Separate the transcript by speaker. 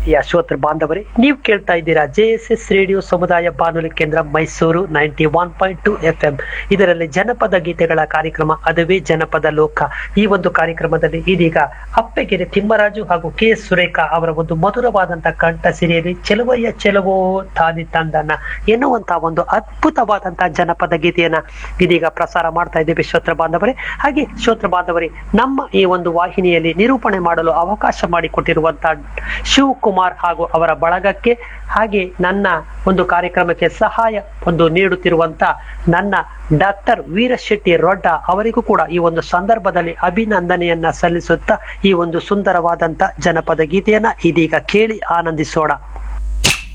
Speaker 1: ಪ್ರೀತಿಯ ಶ್ರೋತೃ ಬಾಂಧವರೇ ನೀವು ಕೇಳ್ತಾ ಇದ್ದೀರಾ ಜೆ ಎಸ್ ಎಸ್ ರೇಡಿಯೋ ಸಮುದಾಯ ಬಾನುಲಿ ಕೇಂದ್ರ Mysuru ninety one point two F M ಇದರಲ್ಲಿ ಜನಪದ ಗೀತೆಗಳ ಕಾರ್ಯಕ್ರಮ ಅದುವೇ ಜನಪದ ಲೋಕ ಈ ಒಂದು ಕಾರ್ಯಕ್ರಮದಲ್ಲಿ ಇದೀಗ ಅಪ್ಪೆಗೆರೆ ತಿಮ್ಮರಾಜು ಹಾಗೂ ಕೆ ಎಸ್ ಸುರೇಖಾ ಅವರ ಒಂದು ಮಧುರವಾದಂತಹ ಕಂಠ ಸಿರಿಯಲ್ಲಿ ಚೆಲುವಯ್ಯ ಚೆಲುವೋ ತಾನಿ ತಂದನ ಎನ್ನುವಂತಹ ಒಂದು ಅದ್ಭುತವಾದಂತಹ ಜನಪದ ಗೀತೆಯನ್ನ ಇದೀಗ ಪ್ರಸಾರ ಮಾಡ್ತಾ ಇದ್ದೇವೆ ಶ್ರೋತ್ರ ಬಾಂಧವರೇ ಹಾಗೆ ಶ್ರೋತ್ರ ಬಾಂಧವರೇ ನಮ್ಮ ಈ ಒಂದು ವಾಹಿನಿಯಲ್ಲಿ ನಿರೂಪಣೆ ಮಾಡಲು ಅವಕಾಶ ಮಾಡಿಕೊಟ್ಟಿರುವಂತಹ ಶಿವಕುಮಾರ್ ಹಾಗೂ ಅವರ ಬಳಗಕ್ಕೆ ಹಾಗೆ ನನ್ನ ಒಂದು ಕಾರ್ಯಕ್ರಮಕ್ಕೆ ಸಹಾಯ ಒಂದು ನೀಡುತ್ತಿರುವಂತ ನನ್ನ ಡಾಕ್ಟರ್ ವೀರಶೆಟ್ಟಿ ರೊಡ್ಡ ಅವರಿಗೂ ಕೂಡ ಈ ಒಂದು ಸಂದರ್ಭದಲ್ಲಿ ಅಭಿನಂದನೆಯನ್ನ ಸಲ್ಲಿಸುತ್ತಾ ಈ ಒಂದು ಸುಂದರವಾದಂತ ಜನಪದ ಗೀತೆಯನ್ನ ಇದೀಗ ಕೇಳಿ ಆನಂದಿಸೋಣ